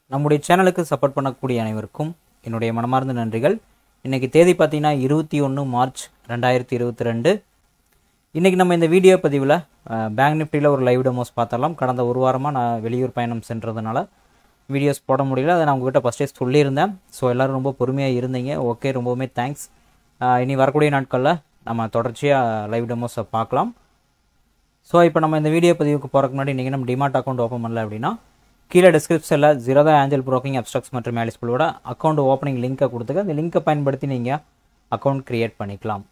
நம்முடைய சேனலுக்கு சப்போர்ட் பண்ணக்கூடிய அனைவருக்கும் என்னுடைய மனமார்ந்த நன்றிகள் இன்றைக்கி தேதி பார்த்தீங்கன்னா இருபத்தி ஒன்று மார்ச் ரெண்டாயிரத்தி இருபத்தி ரெண்டு இன்றைக்கி நம்ம இந்த வீடியோ பதிவில் பேங்க் நிஃப்டியில் ஒரு லைவ் டெமோஸ் பார்த்தரலாம் கடந்த ஒரு வாரமாக நான் வெளியூர் பயணம் சென்றதுனால வீடியோஸ் போட முடியல அதை நான் உங்ககிட்ட ஃபஸ்ட்டே சொல்லியிருந்தேன் ஸோ எல்லோரும் ரொம்ப பொறுமையாக இருந்தீங்க ஓகே ரொம்பவுமே தேங்க்ஸ் இனி வரக்கூடிய நாட்களில் நம்ம தொடர்ச்சியாக லைவ் டெமோஸை பார்க்கலாம் ஸோ இப்போ நம்ம இந்த வீடியோ பதிவுக்கு போகிறதுக்கு முன்னாடி நீங்கள் நம்ம டிமார்ட் அக்கௌண்ட் ஓப்பன் பண்ணல அப்படின்னா கீழே டிஸ்கிரிப்ஷனில் ஜீரோதா ஆஞ்சல் ப்ரோக்கிங் அப்ஸ்ட்ரக்ஸ் மற்றும் மேலிஸ்பிளோட அக்கௌண்ட் ஓப்பனிங் லிங்க்கை கொடுத்துக்க அந்த லிங்க்கை பயன்படுத்தி நீங்கள் அக்கௌண்ட் க்ரியேட் பண்ணிக்கலாம்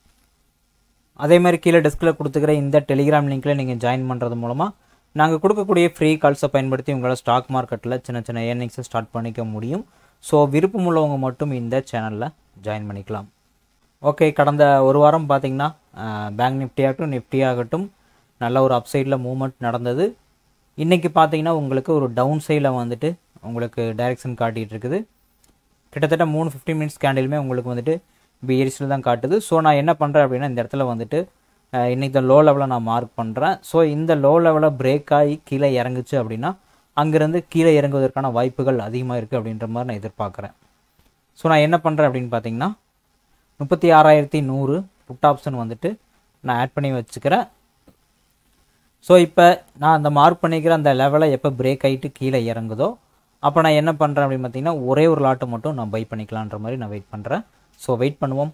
அதே மாதிரி கீழே டெஸ்கில் கொடுத்துக்கிற இந்த டெலிகிராம் லிங்க்கில் நீங்கள் ஜாயின் பண்ணுறது மூலமாக நாங்கள் கொடுக்கக்கூடிய ஃப்ரீ கால்ஸை பயன்படுத்தி உங்களால் ஸ்டாக் மார்க்கெட்டில் சின்ன சின்ன ஏர்னிங்ஸை ஸ்டார்ட் பண்ணிக்க முடியும் ஸோ விருப்பம் உள்ளவங்க மட்டும் இந்த சேனலில் ஜாயின் பண்ணிக்கலாம் ஓகே கடந்த ஒரு வாரம் பார்த்தீங்கன்னா பேங்க் நிஃப்டி ஆகட்டும் நிஃப்டி ஆகட்டும் நல்ல ஒரு அப்சைடில் மூவ்மெண்ட் நடந்தது இன்றைக்கி பார்த்தீங்கன்னா உங்களுக்கு ஒரு டவுன் சைடில் வந்துட்டு உங்களுக்கு டைரெக்ஷன் காட்டிகிட்டு இருக்குது கிட்டத்தட்ட மூணு ஃபிஃப்டி மினிட்ஸ் கேண்டிலுமே உங்களுக்கு வந்துட்டு பிஎரிஸில் தான் காட்டுது ஸோ நான் என்ன பண்ணுறேன் அப்படின்னா இந்த இடத்துல வந்துட்டு இன்றைக்கி இந்த லோ லெவலில் நான் மார்க் பண்ணுறேன் ஸோ இந்த லோ லெவலில் பிரேக் ஆகி கீழே இறங்குச்சு அப்படின்னா அங்கேருந்து கீழே இறங்குவதற்கான வாய்ப்புகள் அதிகமாக இருக்குது அப்படின்ற மாதிரி நான் எதிர்பார்க்குறேன் ஸோ நான் என்ன பண்ணுறேன் அப்படின்னு பார்த்தீங்கன்னா முப்பத்தி ஆறாயிரத்தி நூறு புட் ஆப்ஷன் வந்துட்டு நான் ஆட் பண்ணி வச்சுக்கிறேன் ஸோ இப்போ நான் அந்த மார்க் பண்ணிக்கிற அந்த லெவலை எப்போ பிரேக் ஆகிட்டு கீழே இறங்குதோ அப்போ நான் என்ன பண்ணுறேன் அப்படின்னு பார்த்தீங்கன்னா ஒரே ஒரு லாட்டை மட்டும் நான் பை பண்ணிக்கலான்ற மாதிரி நான் வெயிட் பண்ணுறேன் ஸோ வெயிட் பண்ணுவோம்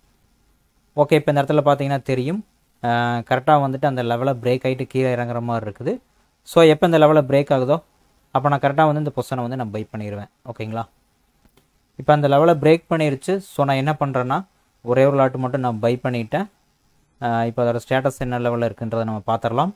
ஓகே இப்போ இந்த இடத்துல பார்த்தீங்கன்னா தெரியும் கரெக்டாக வந்துட்டு அந்த லெவலை பிரேக் ஆகிட்டு கீழே இறங்குற மாதிரி இருக்குது ஸோ எப்போ இந்த லெவலில் பிரேக் ஆகுதோ அப்போ நான் கரெக்டாக வந்து இந்த பொசிஷனை வந்து நான் பை பண்ணிடுவேன் ஓகேங்களா இப்போ அந்த லெவலை பிரேக் பண்ணிருச்சு ஸோ நான் என்ன பண்ணுறேன்னா ஒரே ஒரு லாட்டு மட்டும் நான் பை பண்ணிட்டேன் இப்போ அதோட ஸ்டேட்டஸ் என்ன லெவலில் இருக்குன்றதை நம்ம பார்த்துடலாம்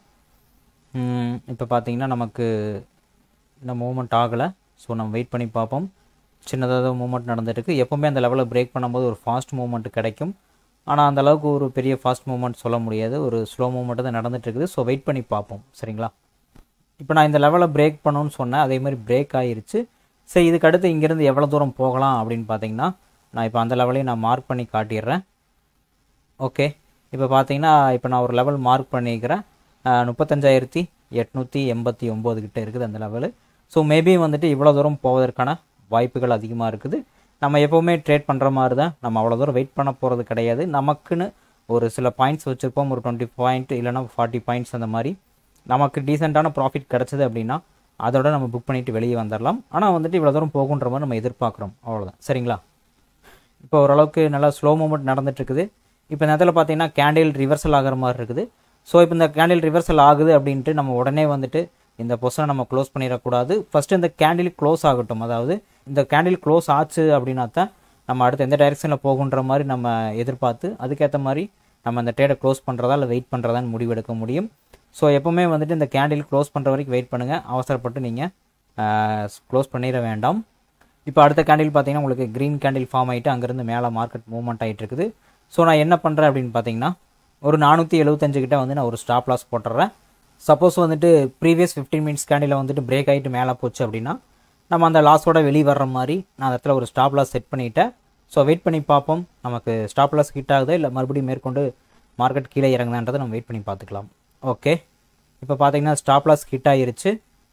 இப்போ பார்த்தீங்கன்னா நமக்கு இந்த மூமெண்ட் ஆகலை ஸோ நம்ம வெயிட் பண்ணி பார்ப்போம் சின்னதாக மூமெண்ட் நடந்துட்டுருக்கு எப்போவுமே அந்த லெவலில் பிரேக் பண்ணும்போது ஒரு ஃபாஸ்ட் மூமெண்ட் கிடைக்கும் ஆனால் அந்த அளவுக்கு ஒரு பெரிய ஃபாஸ்ட் மூமெண்ட் சொல்ல முடியாது ஒரு ஸ்லோ மூமெண்ட் தான் நடந்துட்டுருக்குது ஸோ வெயிட் பண்ணி பார்ப்போம் சரிங்களா இப்போ நான் இந்த லெவலில் பிரேக் பண்ணணும்னு சொன்னேன் அதே மாதிரி பிரேக் ஆகிருச்சு சரி இதுக்கு அடுத்து இங்கேருந்து எவ்வளோ தூரம் போகலாம் அப்படின்னு பார்த்தீங்கன்னா நான் இப்போ அந்த லெவலையும் நான் மார்க் பண்ணி காட்டிடுறேன் ஓகே இப்போ பார்த்தீங்கன்னா இப்போ நான் ஒரு லெவல் மார்க் பண்ணிக்கிறேன் முப்பத்தஞ்சாயிரத்தி எட்நூற்றி எண்பத்தி ஒம்பது கிட்டே இருக்குது அந்த லெவலு ஸோ மேபி வந்துட்டு இவ்வளோ தூரம் போவதற்கான வாய்ப்புகள் அதிகமாக இருக்குது நம்ம எப்போவுமே ட்ரேட் பண்ணுற மாதிரி தான் நம்ம அவ்வளோ தூரம் வெயிட் பண்ண போகிறது கிடையாது நமக்குன்னு ஒரு சில பாயிண்ட்ஸ் வச்சுருப்போம் ஒரு டுவெண்ட்டி பாயிண்ட் இல்லைனா ஃபார்ட்டி பாயிண்ட்ஸ் அந்த மாதிரி நமக்கு டீசெண்டான ப்ராஃபிட் கிடச்சிது அப்படின்னா அதோட நம்ம புக் பண்ணிவிட்டு வெளியே வந்துடலாம் ஆனால் வந்துட்டு இவ்வளோ தூரம் போகுன்ற மாதிரி நம்ம எதிர்பார்க்குறோம் அவ்வளோதான் சரிங்களா இப்போ ஓரளவுக்கு நல்லா ஸ்லோ மூமெண்ட் நடந்துட்டுருக்குது இப்போ இந்த இடத்துல பார்த்தீங்கன்னா கேண்டில் ரிவர்சல் ஆகிற மாதிரி இருக்குது ஸோ இப்போ இந்த கேண்டில் ரிவர்சல் ஆகுது அப்படின்ட்டு நம்ம உடனே வந்துட்டு இந்த பொசனை நம்ம க்ளோஸ் பண்ணிடக்கூடாது ஃபஸ்ட்டு இந்த கேண்டில் க்ளோஸ் ஆகட்டும் அதாவது இந்த கேண்டில் க்ளோஸ் ஆச்சு அப்படின்னா தான் நம்ம அடுத்து எந்த டைரெக்ஷனில் போகுன்ற மாதிரி நம்ம எதிர்பார்த்து அதுக்கேற்ற மாதிரி நம்ம அந்த ட்ரேடை க்ளோஸ் பண்ணுறதா இல்லை வெயிட் பண்ணுறதான்னு முடிவெடுக்க முடியும் ஸோ எப்போவுமே வந்துட்டு இந்த கேண்டில் க்ளோஸ் பண்ணுற வரைக்கும் வெயிட் பண்ணுங்கள் அவசரப்பட்டு நீங்கள் க்ளோஸ் பண்ணிட வேண்டாம் இப்போ அடுத்த கேண்டில் பார்த்தீங்கன்னா உங்களுக்கு க்ரீன் கேண்டில் ஃபார்ம் ஆகிட்டு அங்கேருந்து மேலே மார்க்கெட் மூவ்மெண்ட் ஆகிட்டு இருக்குது ஸோ நான் என்ன பண்ணுறேன் அப்படின்னு பார்த்தீங்கன்னா ஒரு நானூற்றி எழுபத்தஞ்சு கிட்ட வந்து நான் ஒரு ஸ்டாப் லாஸ் போட்டுறேன் சப்போஸ் வந்துட்டு ப்ரீவியஸ் ஃபிஃப்டீன் மினிட்ஸ் கேண்டில் வந்துட்டு பிரேக் ஆகிட்டு மேலே போச்சு அப்படின்னா நம்ம அந்த லாஸோட வெளியே வர்ற மாதிரி நான் அந்த இடத்துல ஒரு ஸ்டாப் லாஸ் செட் பண்ணிவிட்டேன் ஸோ வெயிட் பண்ணி பார்ப்போம் நமக்கு ஸ்டாப் லாஸ் ஹிட் ஆகுதா இல்லை மறுபடியும் மேற்கொண்டு மார்க்கெட் கீழே இறங்குதான்றதை நம்ம வெயிட் பண்ணி பார்த்துக்கலாம் ஓகே இப்போ பார்த்தீங்கன்னா ஸ்டாப் லாஸ் ஹிட் ஆகிருச்சு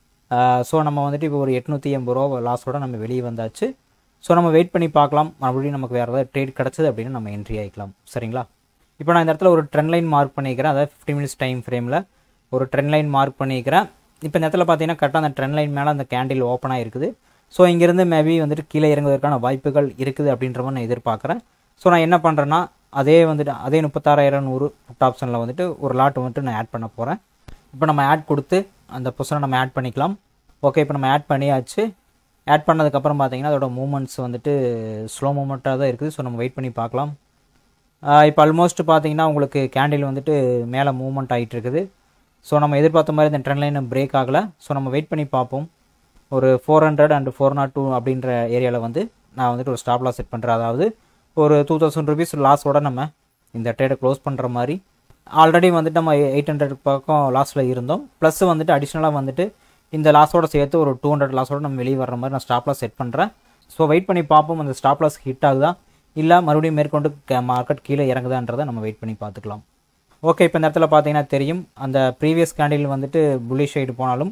ஸோ நம்ம வந்துட்டு இப்போ ஒரு எட்நூற்றி எண்பது ரூபா லாஸோட நம்ம வெளியே வந்தாச்சு ஸோ நம்ம வெயிட் பண்ணி பார்க்கலாம் மறுபடியும் நமக்கு வேறு ஏதாவது ட்ரேட் கிடச்சிது அப்படின்னு நம்ம என்ட்ரி ஆகிக்கலாம் சரிங்களா இப்போ நான் இந்த இடத்துல ஒரு ட்ரெண்ட் லைன் மார்க் பண்ணிக்கிறேன் அதாவது ஃபிஃப்டி மினிட்ஸ் டைம் ஃப்ரேமில் ஒரு ட்ரெண்ட் லைன் மார்க் பண்ணிக்கிறேன் இப்போ இந்த இடத்துல பார்த்தீங்கன்னா கரெக்டாக அந்த ட்ரெண்ட் லைன் மேலே அந்த கேண்டில் ஓப்பன் ஆகிருக்குது ஸோ இங்கேருந்து மேபி வந்துட்டு கீழே இறங்குவதற்கான வாய்ப்புகள் இருக்குது அப்படின்ற மாதிரி நான் எதிர்பார்க்குறேன் ஸோ நான் என்ன பண்ணுறேன்னா அதே வந்துட்டு அதே முப்பத்தாறாயிரம் நூறு புட் ஆப்ஷனில் வந்துட்டு ஒரு லாட் வந்துட்டு நான் ஆட் பண்ண போகிறேன் இப்போ நம்ம ஆட் கொடுத்து அந்த பொசிஷனை நம்ம ஆட் பண்ணிக்கலாம் ஓகே இப்போ நம்ம ஆட் பண்ணியாச்சு ஆட் பண்ணதுக்கப்புறம் பார்த்தீங்கன்னா அதோட மூமெண்ட்ஸ் வந்துட்டு ஸ்லோ மூமெண்ட்டாக தான் இருக்குது ஸோ நம்ம வெயிட் பண்ணி பார்க்கலாம் இப்போ ஆல்மோஸ்ட் பார்த்தீங்கன்னா உங்களுக்கு கேண்டில் வந்துட்டு மேலே மூவ்மெண்ட் ஆகிட்டு இருக்குது ஸோ நம்ம எதிர்பார்த்த மாதிரி இந்த ட்ரெண்ட் லைன் பிரேக் ஆகலை ஸோ நம்ம வெயிட் பண்ணி பார்ப்போம் ஒரு four hundred and four nought two அப்படின்ற ஏரியாவில் வந்து நான் வந்துட்டு ஒரு ஸ்டாப் லாஸ் செட் பண்ணுறேன் அதாவது ஒரு டூ தௌசண்ட் ருபீஸ் லாஸோட நம்ம இந்த ட்ரேடை க்ளோஸ் பண்ணுற மாதிரி ஆல்ரெடி வந்துட்டு நம்ம எயிட் ஹண்ட்ரட் பக்கம் லாஸில் இருந்தோம் ப்ளஸ் வந்துட்டு அடிஷ்னலாக வந்துட்டு இந்த லாஸோட சேர்த்து ஒரு டூ ஹண்ட்ரட் லாஸோட நம்ம வெளியே வர்ற மாதிரி நான் ஸ்டாப் லாஸ் செட் பண்ணுறேன் ஸோ வெயிட் பண்ணி பார்ப்போம் அந்த ஸ்டாப் லாஸ் ஹிட் ஆகுதா இல்லை மறுபடியும் மேற்கொண்டு மார்க்கெட் கீழே இறங்குதான்றதை நம்ம வெயிட் பண்ணி பார்த்துக்கலாம் ஓகே இப்போ இந்த இடத்துல பார்த்தீங்கன்னா தெரியும் அந்த ப்ரீவியஸ் கேண்டில் வந்துட்டு புல்லிஷ் சைடு போனாலும்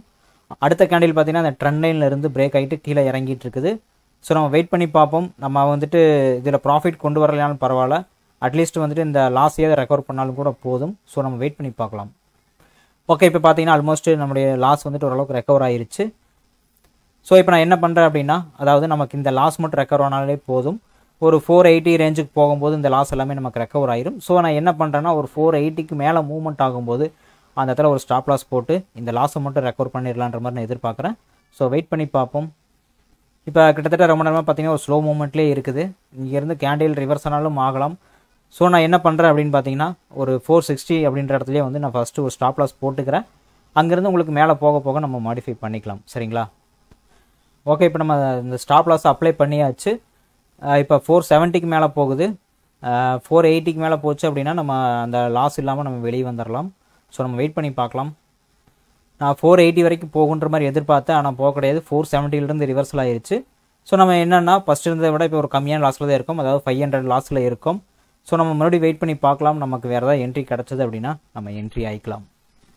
அடுத்த கேண்டில் பார்த்தீங்கன்னா அந்த ட்ரெண்ட் லைனில் இருந்து பிரேக் ஆகிட்டு கீழே இறங்கிட்டு இருக்குது ஸோ நம்ம வெயிட் பண்ணி பார்ப்போம் நம்ம வந்துட்டு இதில் ப்ராஃபிட் கொண்டு வரலைனாலும் பரவாயில்ல அட்லீஸ்ட் வந்துட்டு இந்த லாஸையாவது ரெக்கவர் பண்ணாலும் கூட போதும் ஸோ நம்ம வெயிட் பண்ணி பார்க்கலாம் ஓகே இப்போ பார்த்தீங்கன்னா ஆல்மோஸ்ட் நம்முடைய லாஸ் வந்துட்டு ஓரளவுக்கு ரெக்கவர் ஆயிருச்சு ஸோ இப்போ நான் என்ன பண்ணுறேன் அப்படின்னா அதாவது நமக்கு இந்த லாஸ் மட்டும் ரெக்கவர் ஆனாலே போதும் ஒரு ஃபோர் எயிட்டி ரேஞ்சுக்கு போகும்போது இந்த லாஸ் எல்லாமே நமக்கு ரெக்கவர் ஆயிரும் ஸோ நான் என்ன பண்ணுறேன்னா ஒரு ஃபோர் எயிட்டிக்கு மேலே மூவ்மெண்ட் ஆகும்போது அந்த இடத்துல ஒரு ஸ்டாப் லாஸ் போட்டு இந்த லாஸை மட்டும் ரெக்கவர் பண்ணிடலான்ற மாதிரி நான் எதிர்பார்க்குறேன் ஸோ வெயிட் பண்ணி பார்ப்போம் இப்போ கிட்டத்தட்ட ரொம்ப நேரமாக பார்த்தீங்கன்னா ஒரு ஸ்லோ மூமெண்ட்லேயே இருக்குது இங்கேருந்து கேண்டில் ரிவர்ஸ் ஆனாலும் ஆகலாம் ஸோ நான் என்ன பண்ணுறேன் அப்படின்னு பார்த்தீங்கன்னா ஒரு ஃபோர் சிக்ஸ்டி அப்படின்ற இடத்துலேயே வந்து நான் ஃபஸ்ட்டு ஒரு ஸ்டாப் லாஸ் போட்டுக்கிறேன் அங்கேருந்து உங்களுக்கு மேலே போக போக நம்ம மாடிஃபை பண்ணிக்கலாம் சரிங்களா ஓகே இப்போ நம்ம இந்த ஸ்டாப் லாஸ் அப்ளை பண்ணியாச்சு இப்போ ஃபோர் செவன்ட்டிக்கு மேலே போகுது ஃபோர் எயிட்டிக்கு மேலே போச்சு அப்படின்னா நம்ம அந்த லாஸ் இல்லாமல் நம்ம வெளியே வந்துடலாம் ஸோ நம்ம வெயிட் பண்ணி பார்க்கலாம் நான் ஃபோர் எயிட்டி வரைக்கும் போகுன்ற மாதிரி எதிர்பார்த்தேன் ஆனால் போக கிடையாது ஃபோர் செவன்ட்டிலேருந்து ரிவர்சல் ஆயிருச்சு ஸோ நம்ம என்னென்னா ஃபஸ்ட் இருந்ததை விட இப்போ ஒரு கம்மியான லாஸில் தான் இருக்கும் அதாவது ஃபைவ் ஹண்ட்ரட் லாஸில் இருக்கும் ஸோ நம்ம மறுபடியும் வெயிட் பண்ணி பார்க்கலாம் நமக்கு வேறு ஏதாவது என்ட்ரி கிடச்சது அப்படின்னா நம்ம என்ட்ரி ஆகிக்கலாம்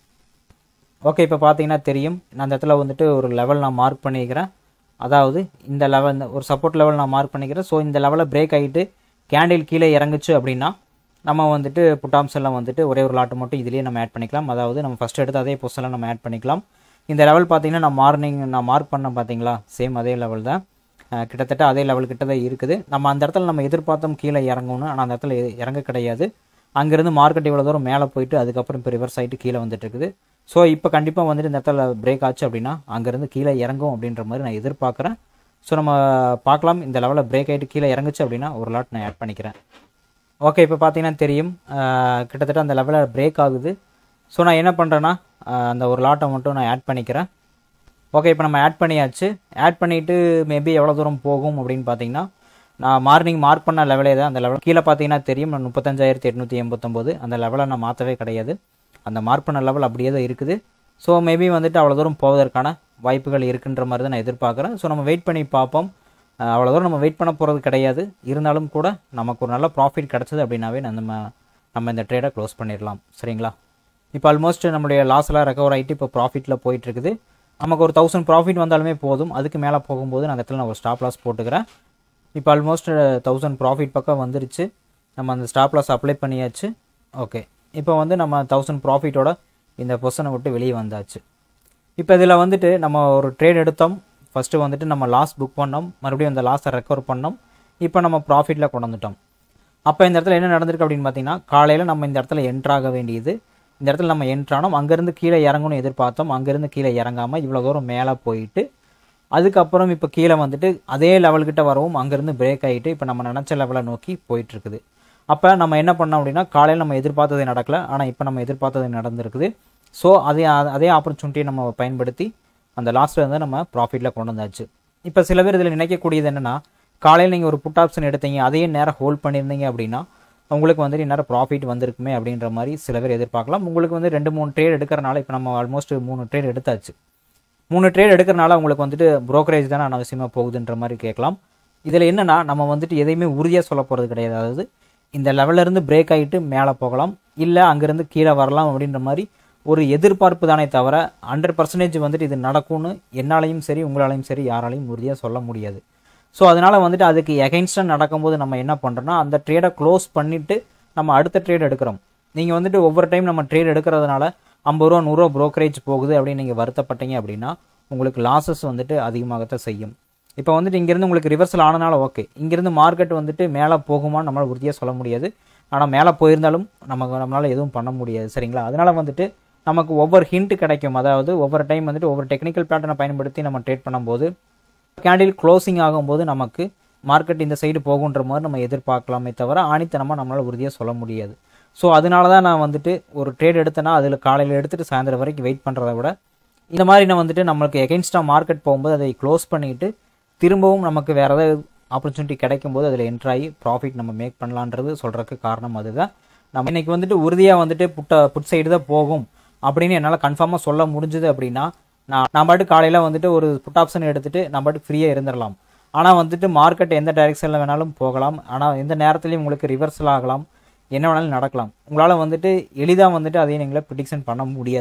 ஓகே இப்போ பார்த்தீங்கன்னா தெரியும் நான் அந்த இடத்துல வந்துட்டு ஒரு லெவல் நான் மார்க் பண்ணிக்கிறேன் அதாவது இந்த லெவல் ஒரு சப்போர்ட் லெவல் நான் மார்க் பண்ணிக்கிறேன் ஸோ இந்த லெவலில் பிரேக் ஆகிட்டு கேண்டில் கீழே இறங்குச்சு அப்படின்னா நம்ம வந்துட்டு புட்டாம்ஸ் எல்லாம் வந்துட்டு ஒரே ஒரு லாட்டு மட்டும் இதுலேயே நம்ம ஆட் பண்ணிக்கலாம் அதாவது நம்ம ஃபஸ்ட் எடுத்து அதே பொசிஷனில் நம்ம ஆட் பண்ணிக்கலாம் இந்த லெவல் பார்த்தீங்கன்னா நான் மார்னிங் நான் மார்க் பண்ண பார்த்தீங்களா சேம் அதே லெவல் தான் அஹ் கிட்டத்தட்ட அதே லெவல் கிட்ட தான் இருக்குது நம்ம அந்த இடத்துல நம்ம எதிர்பார்த்தோம் கீழே இறங்கணும் ஆனால் அந்த இடத்துல இ- இறங்க கிடையாது அங்கேருந்து மார்க்கெட் இவ்வளோ தூரம் மேலே போயிட்டு அதுக்கப்புறம் இப்போ ரிவர்ஸ் ஆகிட்டு கீழே வந்துட்டு இருக்குது ஸோ இப்போ கண்டிப்பாக வந்துட்டு இந்த இடத்துல பிரேக் ஆச்சு அப்படின்னா அங்கேருந்து கீழே இறங்கும் அப்படின்ற மாதிரி நான் எதிர்பார்க்குறேன் ஸோ நம்ம பார்க்கலாம் இந்த லெவலில் பிரேக் ஆகிட்டு கீழே இறங்குச்சு அப்படின்னா ஒரு லாட் நான் ஆட் பண்ணிக்கிறேன் ஓகே இப்போ பார்த்தீங்கன்னா தெரியும் அஹ் கிட்டத்தட்ட அந்த லெவலில் பிரேக் ஆகுது ஸோ நான் என்ன பண்ணுறேன்னா அந்த ஒரு லாட்டை மட்டும் நான் ஆட் பண்ணிக்கிறேன் ஓகே இப்போ நம்ம ஆட் பண்ணியாச்சு ஆட் பண்ணிவிட்டு மேபி எவ்வளோ தூரம் போகும் அப்படின்னு பார்த்தீங்கன்னா நான் மார்னிங் மார்க் பண்ண லெவலே தான் அந்த லெவல் கீழே பார்த்தீங்கன்னா தெரியும் நான் முப்பத்தஞ்சாயிரத்தி எட்நூற்றி எண்பத்தொம்போது அந்த லெவலை நான் மாற்றவே கிடையாது அந்த மார்க் பண்ண லெவல் அப்படியே தான் இருக்குது ஸோ மேபி வந்துட்டு அவ்வளோ தூரம் போவதற்கான வாய்ப்புகள் இருக்குன்ற மாதிரி தான் நான் எதிர்பார்க்குறேன் ஸோ நம்ம வெயிட் பண்ணி பார்ப்போம் அஹ் அவ்வளோ தூரம் நம்ம வெயிட் பண்ண போகிறது கிடையாது இருந்தாலும் கூட நமக்கு ஒரு நல்ல ப்ராஃபிட் கிடச்சது அப்படின்னாவே நம்ம நம்ம இந்த ட்ரேடை க்ளோஸ் பண்ணிடலாம் சரிங்களா இப்போ ஆல்மோஸ்ட் நம்மளுடைய லாஸ்லாம் ரெக்கவர் ஆகிட்டு இப்போ ப்ராஃபிட்டில் போயிட்டு இருக்குது நமக்கு ஒரு தௌசண்ட் ப்ராஃபிட் வந்தாலுமே போதும் அதுக்கு மேலே போகும்போது நான் அந்த இடத்துல நான் ஒரு ஸ்டாப் லாஸ் போட்டுக்கிறேன் இப்போ ஆல்மோஸ்ட் தௌசண்ட் ப்ராஃபிட் பக்கம் வந்துருச்சு நம்ம அந்த ஸ்டாப் லாஸ் அப்ளை பண்ணியாச்சு ஓகே இப்போ வந்து நம்ம தௌசண்ட் ப்ராஃபிட்டோட இந்த பொசனை விட்டு வெளியே வந்தாச்சு இப்போ இதில் வந்துட்டு நம்ம ஒரு ட்ரேட் எடுத்தோம் ஃபஸ்ட்டு வந்துட்டு நம்ம லாஸ் புக் பண்ணோம் மறுபடியும் அந்த லாஸை ரெக்கவர் பண்ணோம் இப்போ நம்ம ப்ராஃபிட்டில் கொண்டு வந்துட்டோம் அப்போ இந்த இடத்துல என்ன நடந்திருக்கு அப்படின்னு பார்த்தீங்கன்னா காலையில் நம்ம இந்த இடத்துல என்ட்ராக வேண்டியது இந்த இடத்துல நம்ம என்ட்ரானோம் அங்கேருந்து கீழே இறங்கணும்னு எதிர்பார்த்தோம் அங்கேருந்து கீழே இறங்காமல் இவ்வளோ தூரம் மேலே போயிட்டு அதுக்கப்புறம் இப்போ கீழே வந்துட்டு அதே லெவல்கிட்ட வரவும் அங்கேருந்து பிரேக் ஆகிட்டு இப்போ நம்ம நினச்ச லெவலை நோக்கி போயிட்டுருக்குது அப்போ நம்ம என்ன பண்ணோம் அப்படின்னா காலையில் நம்ம எதிர்பார்த்தது நடக்கல ஆனால் இப்போ நம்ம எதிர்பார்த்தது நடந்திருக்குது ஸோ அதே அதே ஆப்பர்ச்சுனிட்டியை நம்ம பயன்படுத்தி அந்த லாஸ்ட்டில் இருந்து நம்ம ப்ராஃபிட்டில் கொண்டு வந்தாச்சு இப்போ சில பேர் இதில் நினைக்கக்கூடியது என்னென்னா காலையில் நீங்கள் ஒரு புட் ஆப்ஷன் எடுத்தீங்க அதையே நேரம் ஹோல்ட் பண்ணியிருந்தீங்க அப்படின்னா உங்களுக்கு வந்துட்டு நேரம் ப்ராஃபிட் வந்திருக்குமே அப்படின்ற மாதிரி சில பேர் எதிர்பார்க்கலாம் உங்களுக்கு வந்து ரெண்டு மூணு ட்ரேட் எடுக்கிறனால இப்போ நம்ம ஆல்மோஸ்ட் மூணு ட்ரேட் எடுத்தாச்சு மூணு ட்ரேட் எடுக்கிறனால உங்களுக்கு வந்துட்டு brokerage தானே அனாவசியமாக போகுதுன்ற மாதிரி கேட்கலாம் இதில் என்னன்னா நம்ம வந்துட்டு எதையுமே உறுதியாக சொல்ல போகிறது கிடையாது அதாவது இந்த level ல இருந்து பிரேக் ஆகிட்டு மேலே போகலாம் இல்லை அங்கேருந்து கீழே வரலாம் அப்படின்ற மாதிரி ஒரு எதிர்பார்ப்பு தானே தவிர ஹண்ட்ரட் பர்சன்டேஜ் வந்துட்டு இது நடக்கும்னு என்னாலையும் சரி உங்களாலையும் சரி யாராலையும் உறுதியாக சொல்ல முடியாது ஸோ அதனால் வந்துட்டு அதுக்கு எகைன்ஸ்டாக நடக்கும்போது நம்ம என்ன பண்ணுறோன்னா அந்த ட்ரேடை க்ளோஸ் பண்ணிவிட்டு நம்ம அடுத்த ட்ரேட் எடுக்கிறோம் நீங்கள் வந்துட்டு ஒவ்வொரு டைம் நம்ம ட்ரேட் எடுக்கிறதுனால ஐம்பது ரூபா நூறுரூவா brokerage போகுது அப்படின்னு நீங்கள் வருத்தப்பட்டீங்க அப்படின்னா உங்களுக்கு லாஸஸ் வந்துட்டு அதிகமாகத்தான் செய்யும் இப்போ வந்துட்டு இங்கேருந்து உங்களுக்கு ரிவர்சல் ஆனனால ஓகே இங்கேருந்து மார்க்கெட் வந்துட்டு மேலே போகுமான்னு நம்மளால் உறுதியாக சொல்ல முடியாது ஆனால் மேலே போயிருந்தாலும் நமக்கு நம்மளால் எதுவும் பண்ண முடியாது சரிங்களா அதனால் வந்துட்டு நமக்கு ஒவ்வொரு ஹிண்ட் கிடைக்கும் அதாவது ஒவ்வொரு டைம் வந்துட்டு ஒவ்வொரு டெக்னிக்கல் பேட்டர்னை பயன்படுத்தி நம்ம ட்ரேட் பண்ணும்போது கேண்டில் க்ளோசிங் ஆகும்போது நமக்கு மார்க்கெட் இந்த சைடு போகுன்ற மாதிரி நம்ம எதிர்பார்க்கலாமே தவிர ஆணித்தனமாக நம்மளால் உறுதியாக சொல்ல முடியாது ஸோ அதனால தான் நான் வந்துட்டு ஒரு ட்ரேட் எடுத்தேன்னா அதில் காலையில் எடுத்துகிட்டு சாயந்தரம் வரைக்கும் வெயிட் பண்ணுறத விட இந்த மாதிரி நான் வந்துட்டு நம்மளுக்கு எகென்ஸ்டாக மார்க்கெட் போகும்போது அதை க்ளோஸ் பண்ணிட்டு திரும்பவும் நமக்கு வேறு ஏதாவது ஆப்பர்ச்சுனிட்டி கிடைக்கும் போது அதில் என்ட்ரு ஆகி ப்ராஃபிட் நம்ம மேக் பண்ணலான்றது சொல்கிறதுக்கு காரணம் அதுதான் நம்ம இன்னைக்கு வந்துட்டு உறுதியாக வந்துட்டு புட்ட புட் சைடு தான் போகும் அப்படின்னு என்னால் கன்ஃபார்மாக சொல்ல முடிஞ்சுது அப்படின்னா நான் நான் பாட்டு காலையில் வந்துட்டு ஒரு புட் ஆப்ஷன் எடுத்துட்டு நான் பாட்டு ஃப்ரீயாக இருந்துடலாம் ஆனால் வந்துட்டு மார்க்கெட் எந்த டைரெக்ஷனில் வேணாலும் போகலாம் ஆனால் எந்த நேரத்துலையும் உங்களுக்கு ரிவர்சல் ஆகலாம் என்ன வேணாலும் நடக்கலாம் உங்களால் வந்துட்டு எளிதாக வந்துட்டு அதையும் நீங்களே ப்ரிடிக்ஷன் பண்ண முடியாது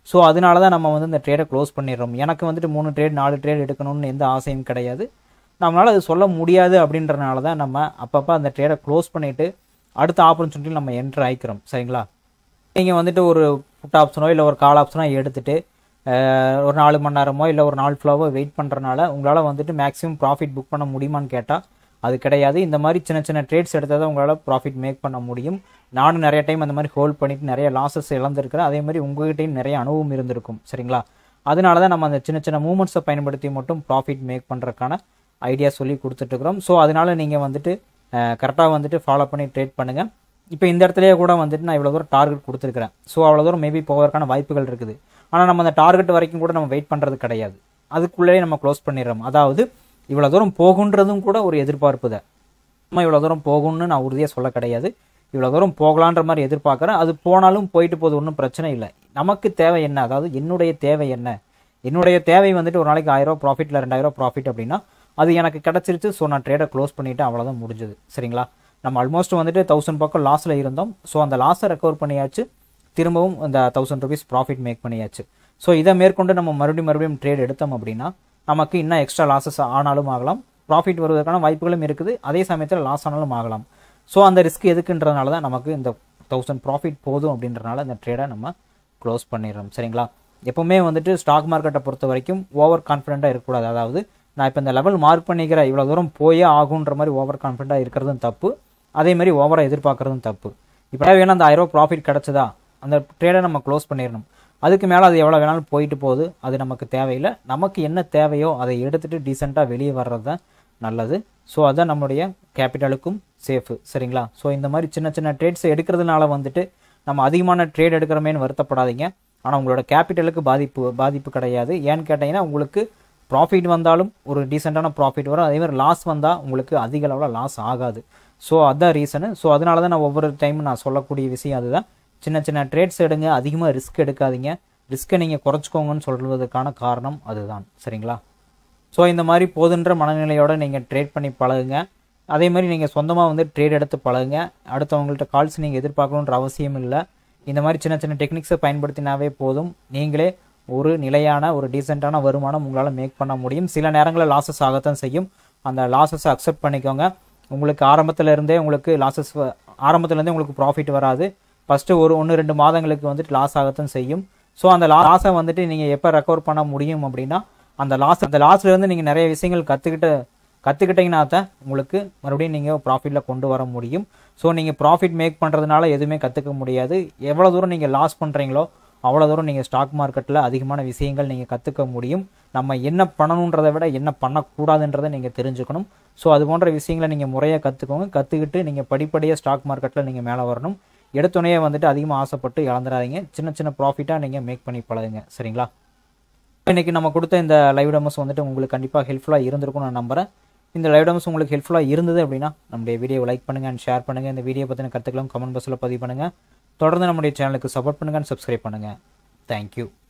ஸோ அதனால தான் நம்ம வந்து இந்த ட்ரேடை க்ளோஸ் பண்ணிடுறோம் எனக்கு வந்துட்டு மூணு ட்ரேட் நாலு ட்ரேட் எடுக்கணும்னு எந்த ஆசையும் கிடையாது நம்மளால் அது சொல்ல முடியாது அப்படின்றனால தான் நம்ம அப்பப்போ அந்த ட்ரேடை க்ளோஸ் பண்ணிவிட்டு அடுத்த ஆப்பர்ச்சுனிட்டியில் நம்ம என்ட்ரு ஆகிக்கிறோம் சரிங்களா நீங்கள் வந்துட்டு ஒரு புட் ஆப்ஷனோ இல்லை ஒரு கால் ஆப்ஷனோ எடுத்துட்டு அஹ், ஒரு நாலு மணி நேரமோ இல்லை ஒரு நாலு ஃபுல்லாவோ வெயிட் பண்ணுறனால உங்களால் வந்துட்டு மேக்ஸிமம் ப்ராஃபிட் புக் பண்ண முடியுமான்னு கேட்டால் அது கிடையாது இந்த மாதிரி சின்ன சின்ன ட்ரேட்ஸ் எடுத்தால் தான் உங்களால் ப்ராஃபிட் மேக் பண்ண முடியும் நானும் நிறைய டைம் அந்த மாதிரி ஹோல்ட் பண்ணிட்டு நிறைய லாஸஸ் இழந்திருக்கிறேன் அதே மாதிரி உங்ககிட்டயும் நிறைய அனுபவம் இருந்திருக்கும் சரிங்களா அதனால தான் நம்ம அந்த சின்ன சின்ன மூமெண்ட்ஸை பயன்படுத்தி மட்டும் ப்ராஃபிட் மேக் பண்ணுறதுக்கான ஐடியா சொல்லி கொடுத்துட்ருக்குறோம் ஸோ அதனால நீங்கள் வந்துட்டு கரெக்டாக வந்துட்டு ஃபாலோ பண்ணி ட்ரேட் பண்ணுங்கள் இப்போ இந்த இடத்துலயே கூட வந்துட்டு நான் இவ்வளோ தூரம் டார்கெட் கொடுத்துருக்கிறேன் ஸோ அவ்வளோ தூரம் மேபி போவதற்கான வாய்ப்புகள் இருக்குது ஆனால் நம்ம அந்த டார்கெட் வரைக்கும் கூட நம்ம வெயிட் பண்ணுறது கிடையாது அதுக்குள்ளேயே நம்ம க்ளோஸ் பண்ணிடுறோம் அதாவது இவ்வளோ தூரம் போகுன்றதும் கூட ஒரு எதிர்பார்ப்பு தான் நம்ம இவ்வளோ தூரம் போகும்னு நான் உறுதியாக சொல்ல கிடையாது இவ்வளோ தூரம் போகலான்ற மாதிரி எதிர்பார்க்குறேன் அது போனாலும் போயிட்டு போகுது ஒன்றும் பிரச்சனை இல்லை நமக்கு தேவை என்ன அதாவது என்னுடைய தேவை என்ன என்னுடைய தேவை வந்துட்டு ஒரு நாளைக்கு ஆயிரம் ப்ராஃபிட் இல்லை ரெண்டாயிரம் ப்ராஃபிட் அப்படின்னா அது எனக்கு கிடச்சிருச்சு ஸோ நான் ட்ரேடை க்ளோஸ் பண்ணிவிட்டு அவ்வளோதான் முடிஞ்சது சரிங்களா நம்ம ஆல்மோஸ்ட் வந்துட்டு தௌசண்ட் பக்கம் லாஸில் இருந்தோம் ஸோ அந்த லாஸை ரெக்கவர் பண்ணியாச்சு திரும்பவும் அந்த தௌசண்ட் ருபீஸ் ப்ராஃபிட் மேக் பண்ணியாச்சு ஸோ இதை மேற்கொண்டு நம்ம மறுபடியும் மறுபடியும் ட்ரேட் எடுத்தோம் அப்படின்னா நமக்கு இன்னும் எக்ஸ்ட்ரா லாஸஸ் ஆனாலும் ஆகலாம் ப்ராஃபிட் வருவதற்கான வாய்ப்புகளும் இருக்குது அதே சமயத்தில் லாஸ் ஆனாலும் ஆகலாம் ஸோ அந்த ரிஸ்க் எதுக்குன்றதுனால தான் நமக்கு இந்த தௌசண்ட் ப்ராஃபிட் போதும் அப்படின்றனால இந்த ட்ரேடை நம்ம க்ளோஸ் பண்ணிடுறோம் சரிங்களா எப்பவுமே வந்துட்டு ஸ்டாக் மார்க்கெட்டை பொறுத்த வரைக்கும் ஓவர் கான்ஃபிடென்ட்டாக இருக்கக்கூடாது அதாவது நான் இப்போ இந்த லெவல் மார்க் பண்ணிக்கிறேன் இவ்வளோ தூரம் போயே ஆகுன்ற மாதிரி ஓவர் கான்ஃபிடென்ட்டாக இருக்கிறதும் தப்பு அதே மாதிரி ஓவராக எதிர்பார்க்கறதும் தப்பு இப்போ வேணால் அந்த ஆயிரம் ப்ராஃபிட் கிடச்சதா அந்த ட்ரேடை நம்ம க்ளோஸ் பண்ணிடணும் அதுக்கு மேலே அது எவ்வளோ வேணாலும் போயிட்டு போகுது அது நமக்கு தேவையில்லை நமக்கு என்ன தேவையோ அதை எடுத்துகிட்டு டீசெண்டாக வெளியே வர்றது தான் நல்லது ஸோ அதுதான் நம்மளுடைய கேபிட்டலுக்கும் சேஃபு சரிங்களா ஸோ இந்த மாதிரி சின்ன சின்ன ட்ரேட்ஸ் எடுக்கிறதுனால வந்துட்டு நம்ம அதிகமான ட்ரேட் எடுக்கிறோமேன்னு வருத்தப்படாதீங்க ஆனால் உங்களோட கேபிட்டலுக்கு பாதிப்பு பாதிப்பு கிடையாது ஏன்னு கேட்டிங்கன்னா உங்களுக்கு ப்ராஃபிட் வந்தாலும் ஒரு டீசெண்டான ப்ராஃபிட் வரும் அதே மாதிரி லாஸ் வந்தால் உங்களுக்கு அதிக அளவில் லாஸ் ஆகாது ஸோ அதான் ரீசனு ஸோ அதனால தான் நான் ஒவ்வொரு டைம் நான் சொல்லக்கூடிய விஷயம் அதுதான் சின்ன சின்ன ட்ரேட்ஸ் எடுங்க அதிகமாக ரிஸ்க் எடுக்காதீங்க ரிஸ்க்கை நீங்கள் குறைச்சிக்கோங்கன்னு சொல்கிறதுக்கான காரணம் அதுதான் சரிங்களா ஸோ இந்த மாதிரி போதுன்ற மனநிலையோட நீங்கள் ட்ரேட் பண்ணி பழகுங்க அதே மாதிரி நீங்கள் சொந்தமாக வந்து ட்ரேட் எடுத்து பழகுங்க அடுத்தவங்கள்ட்ட கால்ஸ் நீங்கள் எதிர்பார்க்கணுன்ற அவசியம் இல்லை இந்த மாதிரி சின்ன சின்ன டெக்னிக்ஸை பயன்படுத்தினாவே போதும் நீங்களே ஒரு நிலையான ஒரு டீசெண்டான வருமானம் உங்களால் மேக் பண்ண முடியும் சில நேரங்களில் லாஸஸ் ஆகத்தான் செய்யும் அந்த லாஸஸை அக்செப்ட் பண்ணிக்கோங்க உங்களுக்கு ஆரம்பத்துல இருந்தே உங்களுக்கு லாஸஸ் ஆரம்பத்துலேருந்தே உங்களுக்கு ப்ராஃபிட் வராது ஃபஸ்ட்டு ஒரு ஒன்று ரெண்டு மாதங்களுக்கு வந்துட்டு லாஸ் ஆகத்தான் செய்யும் ஸோ அந்த லாஸை வந்துட்டு நீங்கள் எப்போ ரெக்கவர் பண்ண முடியும் அப்படின்னா அந்த லாஸ் அந்த லாஸ்லேருந்து நீங்கள் நிறைய விஷயங்கள் கற்றுக்கிட்டு கற்றுக்கிட்டீங்கன்னா தான் உங்களுக்கு மறுபடியும் நீங்கள் ப்ராஃபிட்டில் கொண்டு வர முடியும் ஸோ நீங்கள் ப்ராஃபிட் மேக் பண்ணுறதுனால எதுவுமே கற்றுக்க முடியாது எவ்வளோ தூரம் நீங்கள் லாஸ் பண்ணுறீங்களோ அவ்வளோ தூரம் நீங்கள் ஸ்டாக் மார்க்கெட்டில் அதிகமான விஷயங்கள் நீங்கள் கற்றுக்க முடியும் நம்ம என்ன பண்ணணுன்றதை விட என்ன பண்ணக்கூடாதுன்றதை நீங்கள் தெரிஞ்சுக்கணும் ஸோ அது போன்ற விஷயங்களை நீங்கள் முறையாக கற்றுக்கோங்க கற்றுக்கிட்டு நீங்கள் படிப்படியாக ஸ்டாக் மார்க்கெட்டில் நீங்கள் மேலே வரணும் எடுத்தோடனே வந்துட்டு அதிகமாக ஆசைப்பட்டு இழந்துடாதீங்க சின்ன சின்ன ப்ராஃபிட்டாக நீங்கள் மேக் பண்ணி பழகுங்க சரிங்களா இன்னைக்கு நம்ம கொடுத்த இந்த லைவ் டெமோஸ் வந்துட்டு உங்களுக்கு கண்டிப்பாக ஹெல்ப்ஃபுல்லாக இருந்திருக்கும் நான் நம்புறேன் இந்த லைவ் டெமோஸ் உங்களுக்கு ஹெல்ப்ஃபுல்லாக இருந்தது அப்படின்னா நம்முடைய வீடியோவை லைக் பண்ணுங்கள் அண்ட் ஷேர் பண்ணுங்கள் இந்த வீடியோ பற்றின கற்றுக்கலாம் கமெண்ட் பாக்ஸில் பதிவு பண்ணுங்கள் தொடர்ந்து நம்முடைய சேனலுக்கு சப்போர்ட் பண்ணுங்கள் அண்ட் சப்ஸ்கிரைப் பண்ணுங்கள் தேங்க்யூ